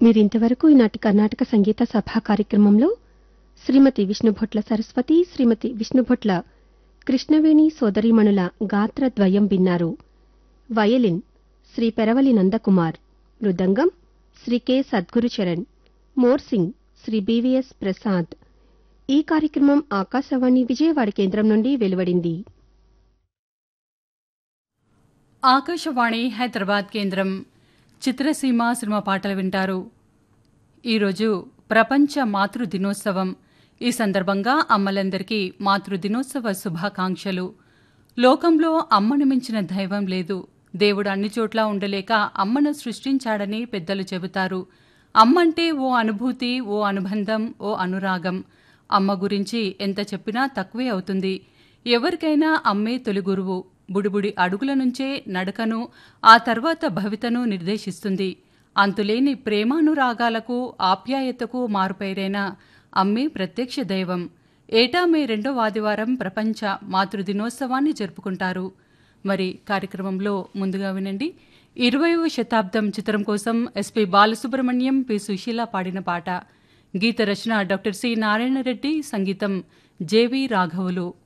మీరింతవరకు ఈనాటి కర్ణాటక సంగీత సభా కార్యక్రమంలో శ్రీమతి విష్ణుభొట్ల సరస్వతి శ్రీమతి విష్ణుభొట్ల కృష్ణవేణి సోదరీమణుల గాత్రద్వయం విన్నారు violin Shri Peravali Nandakumar mridangam Shri K Sadgurucharan morsing Shri BVS Prasad ఈ కార్యక్రమం ఆకాశవాణి విజయవాడ కేంద్రం నుండి వెలువడింది ఆకాశవాణి హైదరాబాద్ కేంద్రం చిత్రసీమ సినిమా పాటలు వింటారు ఈరోజు ప్రపంచ మాతృ దినోత్సవం ఈ సందర్భంగా అమ్మలందరికీ మాతృ దినోత్సవ శుభాకాంక్షలు లోకంలో అమ్మను మించిన దైవం లేదు దేవుడు అన్ని చోట్ల ఉండలేక అమ్మను సృష్టించాడని పెద్దలు చెబుతారు అమ్మంటే ఓ అనుభూతి ఓ అనుబంధం ఓ అనురాగం అమ్మ గురించి ఎంత చెప్పినా తక్కువే అవుతుంది ఎవరికైనా అమ్మే తొలి గురువు బుడిబుడి అడుగుల నుంచే నడకను ఆ తర్వాత భవితను నిర్దేశిస్తుంది అంతులేని ప్రేమానురాగాలకు ఆప్యాయతకు మారుపేరైన అమ్మే ప్రత్యక్ష దైవం ఏటా మే రెండవ ఆదివారం ప్రపంచ మాతృదినోత్సవాన్ని జరుపుకుంటారు మరి కార్యక్రమంలో ముందుగా వినండి ఇరవయవ శతాబ్దం చిత్రం కోసం ఎస్పి బాలసుబ్రహ్మణ్యం పి సుశీల పాడిన పాట గీత రచన డాక్టర్ సి నారాయణ రెడ్డి సంగీతం జేవి రాఘవులు